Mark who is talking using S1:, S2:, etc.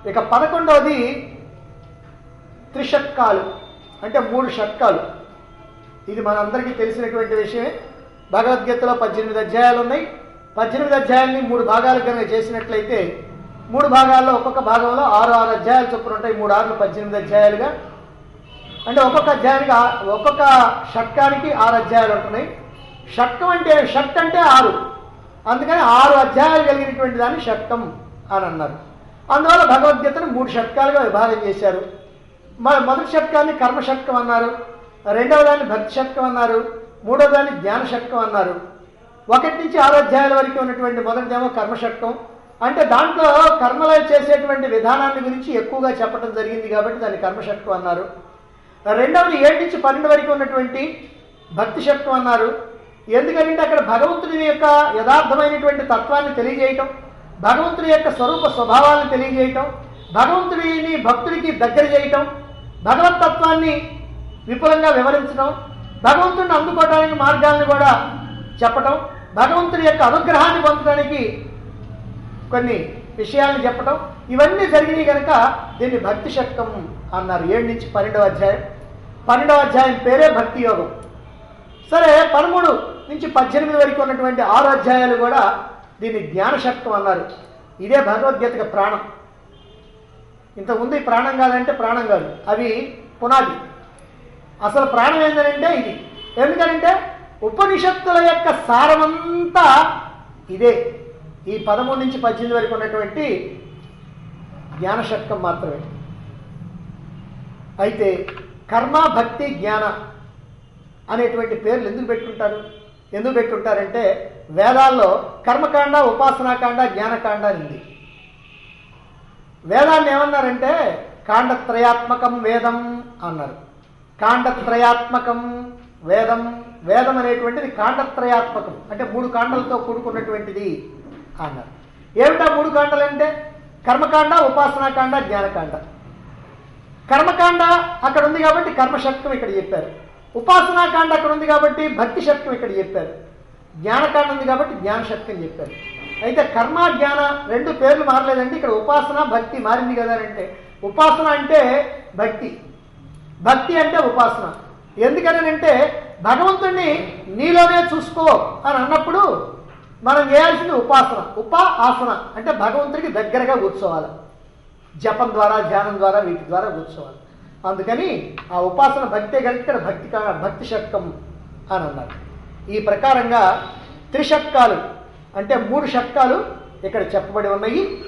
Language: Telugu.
S1: ఇక పదకొండవది త్రిషట్కాలు అంటే మూడు షట్కాలు ఇది మనందరికీ తెలిసినటువంటి విషయమే భగవద్గీతలో పద్దెనిమిది అధ్యాయాలు ఉన్నాయి పద్దెనిమిది అధ్యాయాల్ని మూడు భాగాలు కనుక చేసినట్లయితే మూడు భాగాల్లో ఒక్కొక్క భాగంలో ఆరు ఆరు అధ్యాయాలు చొప్పున ఉంటాయి మూడు ఆరులు పద్దెనిమిది అధ్యాయాలుగా అంటే ఒక్కొక్క అధ్యాయానికి ఆ- ఒక్కొక్క షట్కానికి ఆరు అధ్యాయాలు ఉంటున్నాయి షట్కం అంటే షట్ అంటే ఆరు అందుకని ఆరు అధ్యాయాలు కలిగినటువంటి దాన్ని షట్కం అని అన్నారు అందువల్ల భగవద్గీతను మూడు షట్కాలుగా విభాగం చేశారు మ- మొదటి షట్కాన్ని కర్మ షట్కం అన్నారు రెండవ దాన్ని భక్తి షట్కం అన్నారు మూడవ దాన్ని జ్ఞాన షట్కం అన్నారు ఒకటి నుంచి ఆరు అధ్యాయాల వరకు ఉన్నటువంటి మొదటిదేమో కర్మ షట్కం అంటే దాంట్లో కర్మలు చేసేటువంటి విధానాన్ని గురించి ఎక్కువగా చెప్పడం జరిగింది కాబట్టి దాన్ని కర్మ షట్కం అన్నారు రెండవది ఏడు నుంచి పన్నెండు వరకు ఉన్నటువంటి భక్తి శక్తం అన్నారు ఎందుకంటే అక్కడ భగవంతుడి యొక్క యథార్థమైనటువంటి తత్వాన్ని తెలియజేయటం భగవంతుడి యొక్క స్వరూప స్వభావాలను తెలియజేయటం భగవంతుడిని భక్తుడికి దగ్గర చేయటం భగవత్ తత్వాన్ని విపులంగా వివరించడం భగవంతుడిని అందుకోవడానికి మార్గాలను కూడా చెప్పటం భగవంతుడి యొక్క అనుగ్రహాన్ని పొందడానికి కొన్ని విషయాలను చెప్పటం ఇవన్నీ జరిగినాయి కనుక దీన్ని భక్తి శతకం అన్నారు ఏడు నుంచి పన్నెండవ అధ్యాయం పన్నెండవ అధ్యాయం పేరే భక్తి యోగం సరే పదమూడు నుంచి పద్దెనిమిది వరకు ఉన్నటువంటి ఆరు అధ్యాయాలు కూడా దీన్ని జ్ఞాన శక్తం అన్నారు ఇదే భగవద్గీతకి ప్రాణం ఇంతకుముందు ఈ ప్రాణం కాదంటే ప్రాణం కాదు అవి పునాది అసలు ప్రాణం ఏంటంటే ఇది ఎందుకంటే ఉపనిషత్తుల యొక్క సారమంతా ఇదే ఈ పదమూడు నుంచి పద్దెనిమిది వరకు ఉన్నటువంటి జ్ఞానశక్తం మాత్రమే అయితే కర్మ భక్తి జ్ఞాన అనేటువంటి పేర్లు ఎందుకు పెట్టుకుంటారు ఎందుకు పెట్టుకుంటారంటే వేదాల్లో కర్మకాండ ఉపాసనాకాండ జ్ఞానకాండ అని ఉంది వేదాన్ని ఏమన్నారంటే కాండత్రయాత్మకం వేదం అన్నారు కాండత్రయాత్మకం వేదం వేదం అనేటువంటిది కాండత్రయాత్మకం అంటే మూడు కాండలతో కూడుకున్నటువంటిది అన్నారు ఏమిటా మూడు కాండలు అంటే కర్మకాండ ఉపాసనాకాండ జ్ఞానకాండ కర్మకాండ అక్కడ ఉంది కాబట్టి కర్మశక్తం ఇక్కడ చెప్పారు ఉపాసనాకాండ అక్కడ ఉంది కాబట్టి భక్తి శక్తం ఇక్కడ చెప్పారు జ్ఞానకాండ ఉంది కాబట్టి జ్ఞానశక్తి చెప్పారు అయితే కర్మ జ్ఞాన రెండు పేర్లు మారలేదండి ఇక్కడ ఉపాసన భక్తి మారింది కదా అని అంటే ఉపాసన అంటే భక్తి భక్తి అంటే ఉపాసన ఎందుకని అంటే భగవంతుణ్ణి నీలోనే చూసుకో అని అన్నప్పుడు మనం చేయాల్సింది ఉపాసన ఉపా ఆసన అంటే భగవంతుడికి దగ్గరగా కూర్చోవాలి జపం ద్వారా ధ్యానం ద్వారా వీటి ద్వారా కూర్చోవాలి అందుకని ఆ ఉపాసన భక్తే కనుక ఇక్కడ భక్తి కా- భక్తి షట్కం అని అన్నారు ఈ ప్రకారంగా త్రిషట్కాలు అంటే మూడు షట్కాలు ఇక్కడ చెప్పబడి ఉన్నాయి